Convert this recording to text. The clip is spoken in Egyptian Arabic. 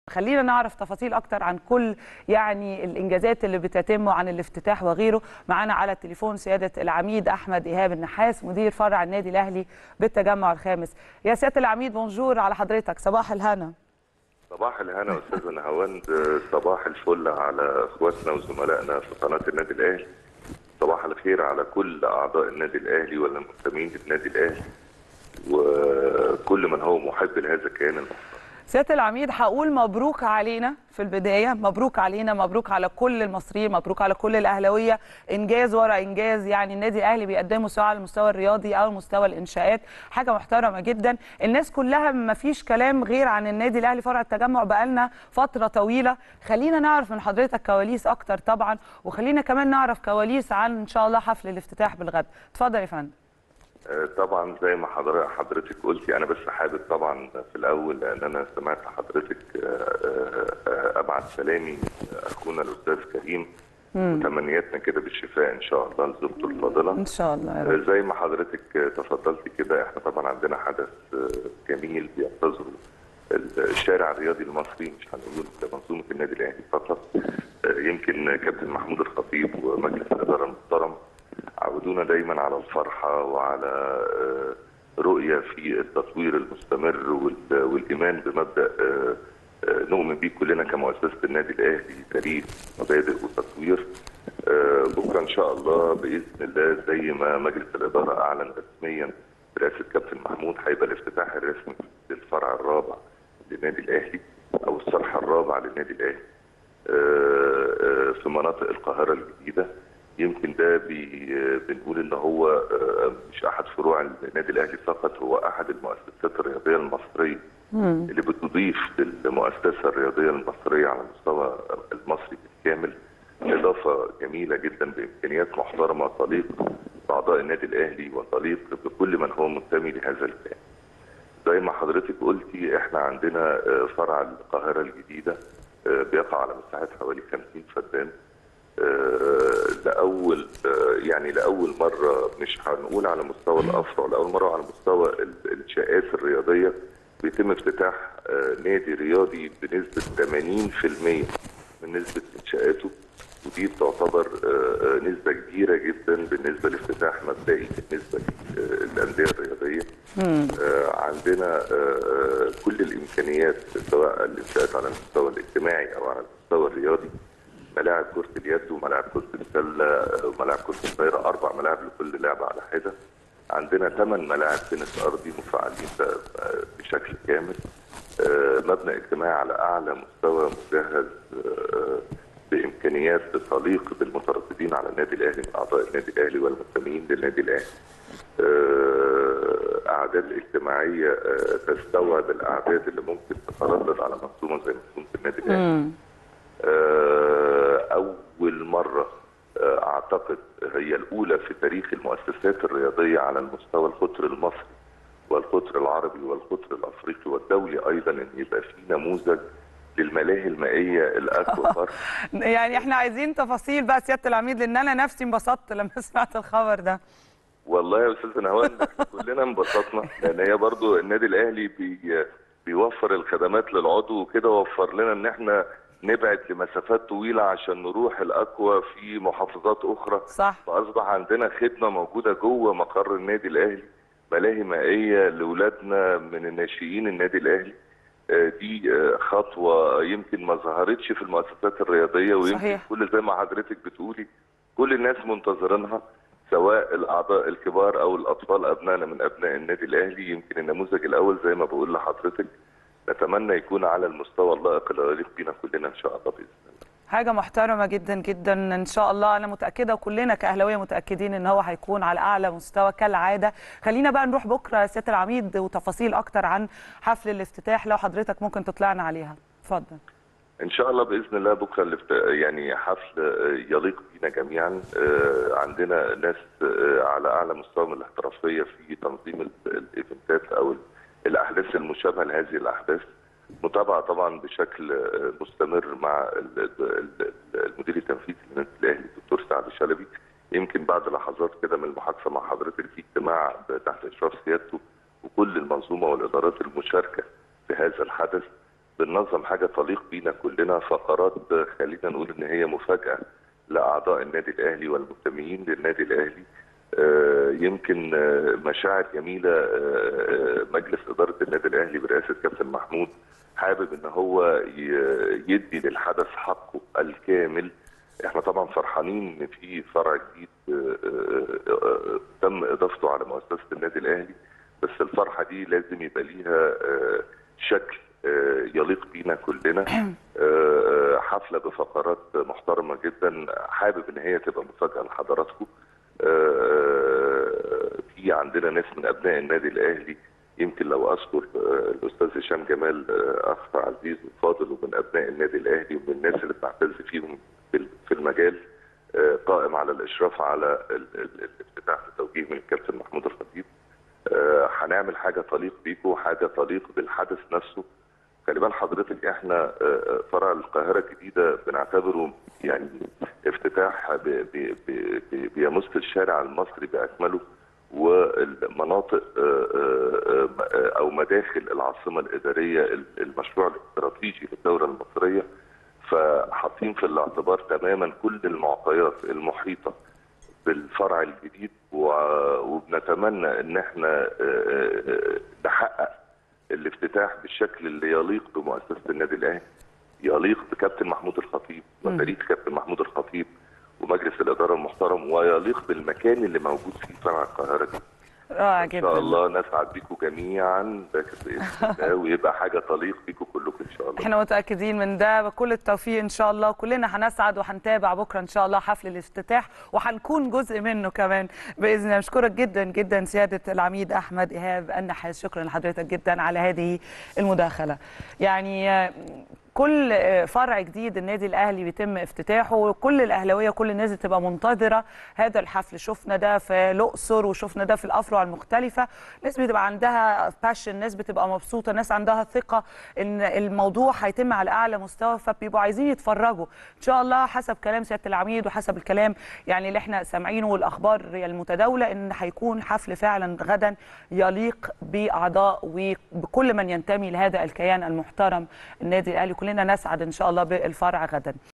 خلينا نعرف تفاصيل اكتر عن كل يعني الانجازات اللي بتتم وعن الافتتاح وغيره معانا على التليفون سياده العميد احمد ايهاب النحاس مدير فرع النادي الاهلي بالتجمع الخامس يا سياده العميد بونجور على حضرتك صباح الهنا صباح الهنا استاذ نهاوند صباح الفل على اخواتنا وزملائنا في قناه النادي الاهلي صباح الخير على كل اعضاء النادي الاهلي والمنتمين للنادي الاهلي وكل من هو محب لهذا الكيان المحترم سياده العميد هقول مبروك علينا في البدايه مبروك علينا مبروك على كل المصريين مبروك على كل الاهلاويه انجاز ورا انجاز يعني النادي الاهلي بيقدمه سواء على المستوى الرياضي او مستوى الانشاءات حاجه محترمه جدا الناس كلها ما فيش كلام غير عن النادي الاهلي فرع التجمع بقالنا فتره طويله خلينا نعرف من حضرتك كواليس اكتر طبعا وخلينا كمان نعرف كواليس عن ان شاء الله حفل الافتتاح بالغد اتفضل يا فندم طبعا زي ما حضرتك قلتي انا بس حابب طبعا في الاول لان انا سمعت حضرتك ابعت سلامي اخونا الاستاذ كريم وتمنياتنا كده بالشفاء ان شاء الله لزوجته الفاضله ان شاء الله يا رب. زي ما حضرتك تفضلتي كده احنا طبعا عندنا حدث جميل بينتظره الشارع الرياضي المصري مش هنقول منظومه النادي الاهلي فقط يمكن كابتن محمود الخطيب ومجلس الاداره المحترم عودونا دايما على الفرحه وعلى رؤيه في التطوير المستمر والايمان بمبدا نؤمن بيه كلنا كمؤسسه النادي الاهلي تاريخ مبادئ وتطوير بكره ان شاء الله باذن الله زي ما مجلس الاداره اعلن رسميا برئاسه كابتن محمود هيبقى الافتتاح الرسمي للفرع الرابع للنادي الاهلي او الصرح الرابع للنادي الاهلي في مناطق القاهره الجديده يمكن ده بي بنقول ان هو مش احد فروع النادي الاهلي فقط هو احد المؤسسات الرياضيه المصريه مم. اللي بتضيف للمؤسسه الرياضيه المصريه على المستوى المصري بالكامل اضافه جميله جدا بامكانيات محترمه تليق باعضاء النادي الاهلي وتليق بكل من هو منتمي لهذا الكيان. زي ما حضرتك قلتي احنا عندنا فرع القاهره الجديده بيقع على مساحه حوالي 50 فدان لاول يعني لاول مره مش هنقول على مستوى الافرع لاول مره على مستوى الانشاءات الرياضيه بيتم افتتاح نادي رياضي بنسبه 80% من نسبه انشاءاته ودي بتعتبر نسبه كبيره جدا بالنسبه لافتتاح مبدئي بالنسبه للانديه الرياضيه عندنا كل الامكانيات سواء الانشاءات على المستوى الاجتماعي او على المستوى الرياضي ملاعب كرة اليد وملاعب كرة السلة وملاعب كرة الطايرة أربع ملاعب لكل لعبة على حدة عندنا ثمان ملاعب تنس أرضي مفعلين بشكل كامل مبنى اجتماعي على أعلى مستوى مجهز بإمكانيات تليق بالمترددين على النادي الأهلي من أعضاء النادي الأهلي والمنتمين للنادي الأهلي أعداد اجتماعية تستوعب الأعداد اللي ممكن تتردد على منظومة زي منظومة النادي الأهلي أول مرة أعتقد هي الأولى في تاريخ المؤسسات الرياضية على المستوى القطر المصري والقطر العربي والقطر الأفريقي والدولي أيضا أن يبقى في نموذج للملاهي المائية الأكبر يعني احنا عايزين تفاصيل بقى سيادة العميد لأن أنا نفسي انبسطت لما سمعت الخبر ده والله يا أستاذ نهوان كلنا انبسطنا لأن هي برضو النادي الأهلي بي بيوفر الخدمات للعضو وكده وفر لنا ان احنا نبعد لمسافات طويله عشان نروح الاقوى في محافظات اخرى صح فاصبح عندنا خدمه موجوده جوه مقر النادي الاهلي ملاهي مائيه لاولادنا من الناشئين النادي الاهلي دي خطوه يمكن ما ظهرتش في المؤسسات الرياضيه ويمكن صحيح. كل زي ما حضرتك بتقولي كل الناس منتظرينها سواء الاعضاء الكبار او الاطفال ابنائنا من ابناء النادي الاهلي يمكن النموذج الاول زي ما بقول لحضرتك نتمنى يكون على المستوى اللائق اللي يليق بينا كلنا ان شاء الله باذن الله. حاجه محترمه جدا جدا ان شاء الله انا متاكده وكلنا كاهلاويه متاكدين ان هو هيكون على اعلى مستوى كالعاده خلينا بقى نروح بكره سياده العميد وتفاصيل اكتر عن حفل الافتتاح لو حضرتك ممكن تطلعنا عليها اتفضل ان شاء الله باذن الله بكره الافت... يعني حفل يليق بينا جميعا عندنا ناس على اعلى مستوى من الاحترافيه في تنظيم الايفنتات او الاحداث المشابهه لهذه الاحداث متابعه طبعا بشكل مستمر مع المدير التنفيذي للنادي الاهلي الدكتور سعد شلبي يمكن بعد لحظات كده من المحادثه مع حضرتك في اجتماع تحت اشراف سيادته وكل المنظومه والادارات المشاركه في هذا الحدث بننظم حاجه تليق بينا كلنا فقرات خلينا نقول ان هي مفاجاه لاعضاء النادي الاهلي والمنتمين للنادي الاهلي آه، يمكن آه، مشاعر جميله آه، مجلس اداره النادي الاهلي برئاسه كابتن محمود حابب ان هو ي- يدي للحدث حقه الكامل احنا طبعا فرحانين ان في فرع جديد آه، آه، آه، تم اضافته على مؤسسه النادي الاهلي بس الفرحه دي لازم يبقى ليها آه، شكل آه، يليق بينا كلنا آه، حفله بفقرات محترمه جدا حابب ان هي تبقى مفاجاه لحضراتكم آه، في عندنا ناس من ابناء النادي الاهلي يمكن لو اذكر آه، الاستاذ هشام جمال آه، اخ عزيز وفاضل ومن ابناء النادي الاهلي ومن الناس اللي بنعتز فيهم في في المجال آه، قائم على الاشراف على ال- ال- الافتتاح بتوجيه من الكابتن محمود الخطيب آه، هنعمل حاجه تليق بيكم حاجه تليق بالحدث نفسه خلي بال حضرتك احنا آه، آه، فرع القاهره الجديده بنعتبره يعني افتتاح ب- ب- ب- ب- بيمس الشارع المصري باكمله والمناطق آه، آه، آه، او مداخل العاصمه الاداريه المشروع الاستراتيجي للدوله المصريه فحاطين في الاعتبار تماما كل المعطيات المحيطه بالفرع الجديد و- وبنتمنى ان احنا آه، آه، نحقق الافتتاح بالشكل اللي يليق بمؤسسه النادي الاهلي يليق بكابتن محمود الخطيب وتاريخ كابتن محمود الخطيب ومجلس الاداره المحترم ويليق بالمكان اللي موجود فيه فرع القاهره دي رائع ان شاء جدا الله نسعد بيكم جميعا باذن الله ويبقى حاجه تليق بيكم كلكم ان شاء الله احنا متاكدين من ده بكل التوفيق ان شاء الله كلنا هنسعد وهنتابع بكره ان شاء الله حفل الافتتاح وهنكون جزء منه كمان باذن الله نشكرك جدا جدا سياده العميد احمد ايهاب النحاس شكرا لحضرتك جدا على هذه المداخله يعني آه، كل آه، فرع جديد النادي الاهلي بيتم افتتاحه وكل الاهلاويه كل الناس بتبقى منتظره هذا الحفل شفنا ده في الاقصر وشفنا ده في الافرع المختلفه ناس بتبقى عندها باشن ناس بتبقى مبسوطه ناس عندها ثقه ان الموضوع هيتم على اعلى مستوى فبيبقوا عايزين يتفرجوا ان شاء الله حسب كلام سياده العميد وحسب الكلام يعني اللي احنا سامعينه والاخبار المتداوله ان هيكون حفل فعلا غدا يليق باعضاء وبكل من ينتمي لهذا الكيان المحترم النادي الاهلي كلنا نسعد ان شاء الله بالفرع غدا